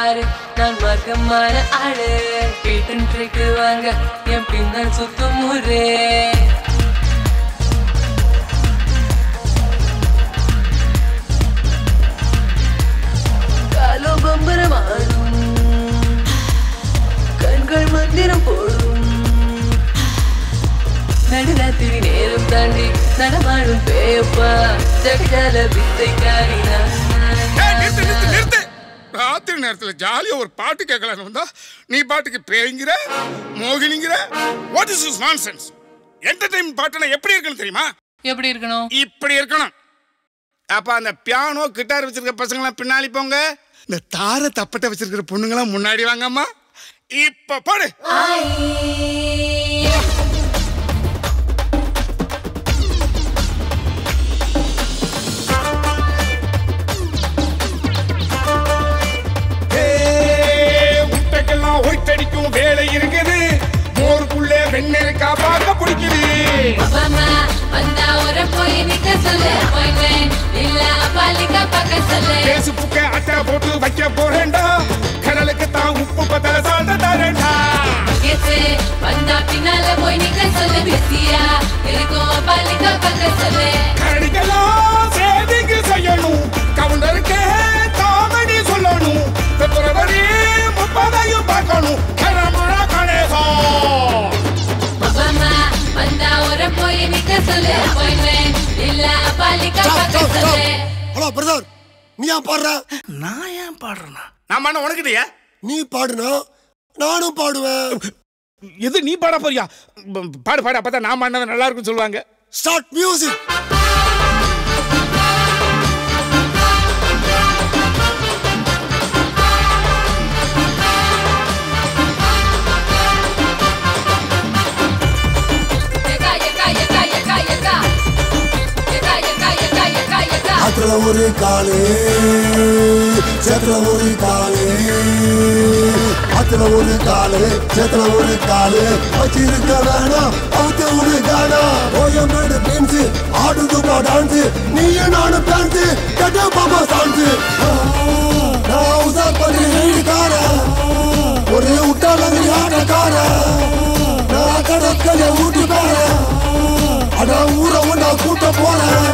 பாரு நான் மார்க்கமான ஆளு பீட்டன் ட்ரிக்கு வாங்க என் பின்னால் சுத்தும் ஊரே காலோ பம்பரமாடும் கண்கள் மந்திரம் போடும் நடுராத்திரி நேரம் தாண்டி நடமாடும் பேயப்பா ஜகஜால வித்தைக்காரி ஏய், நிறுத்து நிறுத்து நான் நிறுத்து ராத்திரி நேரத்துல ஜாலியா ஒரு பாட்டு கேட்கலான்னு வந்தா நீ பாட்டுக்கு பேய்ங்கிற மோகினிங்கிற what is is nonsense entertainment பாட்டுனா எப்படி இருக்குன்னு தெரியுமா எப்படி இருக்கணும் இப்படி இருக்கணும் அப்ப அந்த பியானோ கிட்டார் வச்சிருக்க பசங்களாம் பின்னாடி போங்க இந்த தார தப்பட்டை வச்சிருக்கிற பொண்ணுங்களாம் முன்னாடி வாங்கம்மா இப்ப பாடு முட்டைக்கெல்லாம் ஒயிட்டடிக்கும் வேலை இருக்குது மோருக்குள்ளே வெண்ணெருக்கா பார்க்க பிடிக்குது அப்பாம்மா வந்தா ஒரு போய் நிக்க சொல்லு appointment இல்ல அப்பாலிக்கா பார்க்க சொல்லு பேசு புக்க அட்டை போட்டு வைக்க போறேன்டா கடலுக்கு தான் உப்பு பத்தல சால்ட்ட தரேன்டா கேசு வந்தா பின்னால போய் நிக்க சொல்லு பிஸியா இருக்கும் அப்பாலிக்கா பார்க்க சொல்லு கரடிக்கெல்லாம் சேதிக்கு செய்யணும் கவுண்டருக்கு காமெடி சொல்லணும் பிப்ரவரி முப்பதையும் பார்க்கணும் கிளம்புற கணேசம் அப்பாம்மா வந்தா ஒரு போய் நிக்க சொல்லு appointment இல்ல அப்பாலிக்கா பார்க்க சொல்லு ஹலோ பிரதர் நீ ஏன் பாடுற நான் ஏன் பாடுறேனா நான் பண்ண உனக்கு இல்லையா நீ பாடுனா நானும் பாடுவேன் எது நீ பாட போறியா ப- பாடு பாடு அப்பதான் நான் பண்ணது நல்லா இருக்கும்னு சொல்லுவாங்க ஸ்டார்ட் மியூசிக் யக்கா யக்கா யக்கா யக்கா யக்கா யக்கா யக்கா யக்கா யக்கா யக்கா ஆத்துல ஒரு காலு சேத்துல ஒரு காலு ஆத்துல ஒரு காலு சேத்துல ஒரு காலு வச்சிருக்க வேணாம் அவுத்த ஒரு கானா ஓயமேடு பெஞ்சு ஆடுதுமா டான்ஸ் நீயும் நானும் டான்ஸ் கட்ட பாப்பா சான்ஸ் நான் உசா பண்ணி வீடுக்கார ஒரு உட்டாளங்க ஆட்டக்கார நான் கடற்கரை ஊட்டி போறேன் அட ஊரை ஒன்றா கூட்ட போறேன்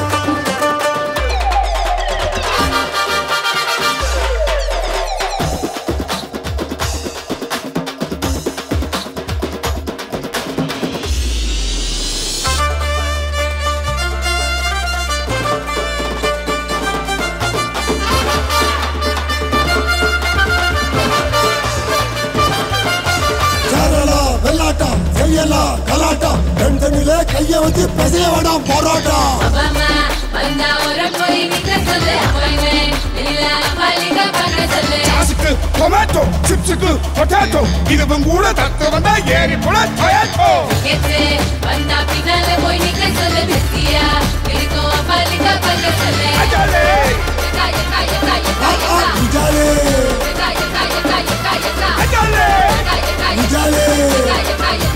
சேரலாம் வெள்ளாட்டம் செய்யலாம் கலாட்டம் ரெண்டு தண்ணில கைய வச்சு பெசைய வேண்டாம் போராட்டம் அப்பாம்மா வந்தா ஒரு போய் நிக்க சொல்லு appointment இல்ல அப்பாலிக்கா பார்க்க சொல்லு சாஸுக்கு டொமேட்டோ சிப்ஸுக்கு பொட்டேட்டோ இதுவும் கூட தத்து வந்தா ஏறி போல டொயேட்டோ கேசு வந்தா பின்னால போய் நிக்க சொல்லு பிஸியா இருக்கும் அப்பாலிக்கா பார்க்க சொல்லு அஜாலே யக்கா யக்கா யக்கா யக்கா ஆ, யக்கா இஜாலே யக்கா யக்கா யக்கா யக்கா யக்கா அஜாலே யக்கா யக்கா இஜாலே யக்கா யக்கா யக்கா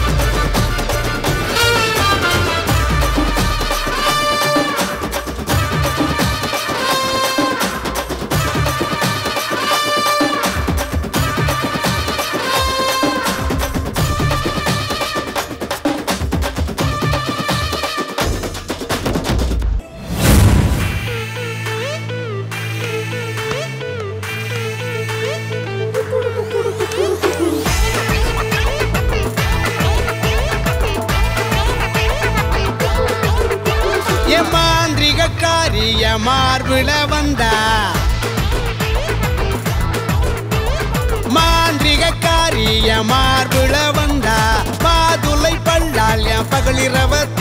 என் மாந்திரிகக்காரி என் மார்புல வந்தா மாந்திரிகக்காரி என் மார்புல வந்தா பாதுளை பல்லால் என் பகலிரவ